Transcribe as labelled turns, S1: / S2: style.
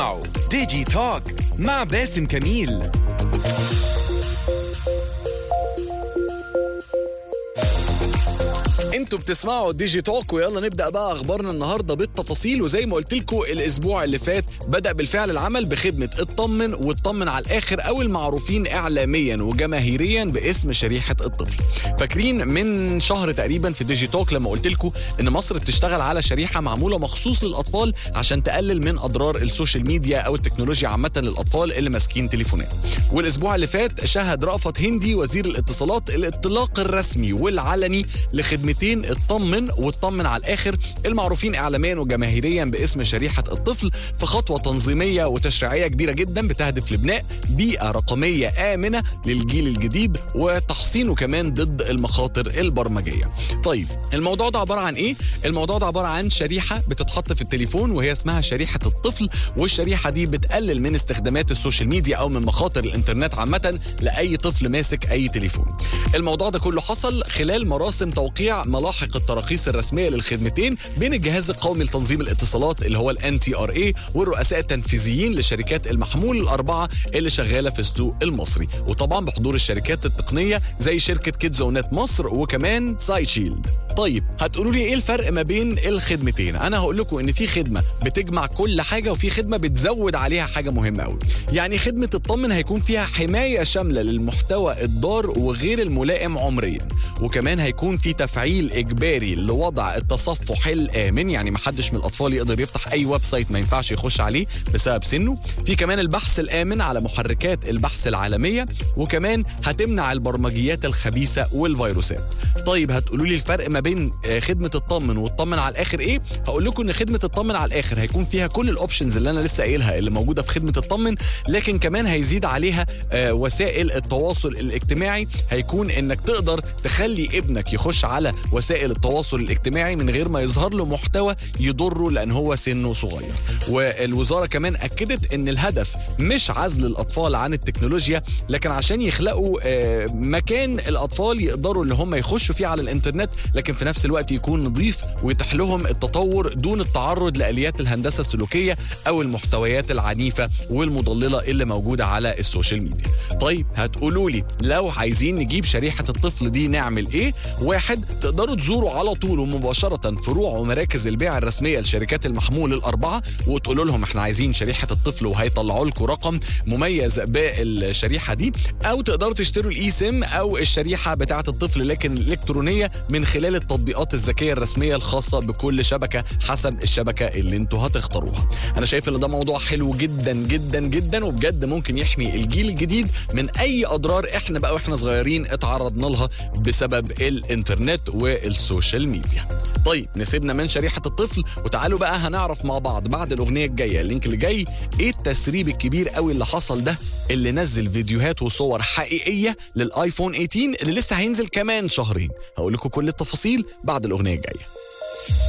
S1: ديجي توك مع باسم كميل
S2: انتوا بتسمعوا ديجي توك ويلا نبدا بقى اخبارنا النهارده بالتفاصيل وزي ما قلت لكم الاسبوع اللي فات بدا بالفعل العمل بخدمه اطمن واطمن على الاخر او المعروفين اعلاميا وجماهيريا باسم شريحه الطفل فاكرين من شهر تقريبا في ديجي توك لما قلت لكم ان مصر بتشتغل على شريحه معموله مخصوص للاطفال عشان تقلل من اضرار السوشيال ميديا او التكنولوجيا عامه للاطفال اللي ماسكين تليفونات والاسبوع اللي فات شهد رأفت هندي وزير الاتصالات الاطلاق الرسمي والعلني لخدمتين اطمن واطمن على الاخر المعروفين اعلاميا وجماهيريا باسم شريحه الطفل في خطوه تنظيميه وتشريعيه كبيره جدا بتهدف لبناء بيئه رقميه امنه للجيل الجديد وتحصينه كمان ضد المخاطر البرمجيه. طيب الموضوع ده عباره عن ايه؟ الموضوع ده عباره عن شريحه بتتحط في التليفون وهي اسمها شريحه الطفل والشريحه دي بتقلل من استخدامات السوشيال ميديا او من مخاطر الانترنت عامه لاي طفل ماسك اي تليفون. الموضوع ده كله حصل خلال مراسم توقيع ملاحق التراخيص الرسميه للخدمتين بين الجهاز القومي لتنظيم الاتصالات اللي هو الان تي ار اي والرؤساء التنفيذيين لشركات المحمول الاربعه اللي شغاله في السوق المصري وطبعا بحضور الشركات التقنيه زي شركه كيدزونات مصر وكمان سايد شيلد طيب هتقولوا لي ايه الفرق ما بين الخدمتين انا هقول لكم ان في خدمه بتجمع كل حاجه وفي خدمه بتزود عليها حاجه مهمه قوي يعني خدمه الطمن هيكون فيها حمايه شامله للمحتوى الضار وغير الملائم عمريا وكمان هيكون في تفعيل اجباري لوضع التصفح الامن يعني محدش من الاطفال يقدر يفتح اي ويب سايت ما ينفعش يخش عليه بسبب سنه في كمان البحث الامن على محركات البحث العالميه وكمان هتمنع البرمجيات الخبيثه والفيروسات طيب هتقولوا لي الفرق ما بين آه، خدمه الطمن والطمن على الاخر ايه هقول لكم ان خدمه الطمن على الاخر هيكون فيها كل الاوبشنز اللي انا لسه قايلها اللي موجوده في خدمه الطمن لكن كمان هيزيد عليها آه، وسائل التواصل الاجتماعي هيكون انك تقدر تخلي ابنك يخش على وسائل التواصل الاجتماعي من غير ما يظهر له محتوى يضره لان هو سنه صغير والوزاره كمان اكدت ان الهدف مش عزل الاطفال عن التكنولوجيا لكن عشان يخلقوا آه، مكان الاطفال يقدروا اللي هم يخشوا فيه على الانترنت لكن في نفس الوقت يكون نظيف ويتيح لهم التطور دون التعرض لاليات الهندسه السلوكيه او المحتويات العنيفه والمضلله اللي موجوده على السوشيال ميديا. طيب هتقولوا لي لو عايزين نجيب شريحه الطفل دي نعمل ايه؟ واحد تقدروا تزوروا على طول ومباشره فروع ومراكز البيع الرسميه لشركات المحمول الاربعه وتقولوا لهم احنا عايزين شريحه الطفل وهيطلعوا لكم رقم مميز بالشريحه دي او تقدروا تشتروا الاي سيم او الشريحه بتاعه الطفل لكن الالكترونيه من خلال التطبيقات الذكيه الرسميه الخاصه بكل شبكه حسب الشبكه اللي انتوا هتختاروها انا شايف ان ده موضوع حلو جدا جدا جدا وبجد ممكن يحمي الجيل الجديد من اي اضرار احنا بقى واحنا صغيرين اتعرضنا لها بسبب الانترنت والسوشيال ميديا طيب نسيبنا من شريحه الطفل وتعالوا بقى هنعرف مع بعض بعد الاغنيه الجايه اللينك اللي جاي ايه التسريب الكبير قوي اللي حصل ده اللي نزل فيديوهات وصور حقيقيه للايفون 18 اللي لسه هينزل كمان شهرين هقول لكم كل التفاصيل بعد الاغنيه الجايه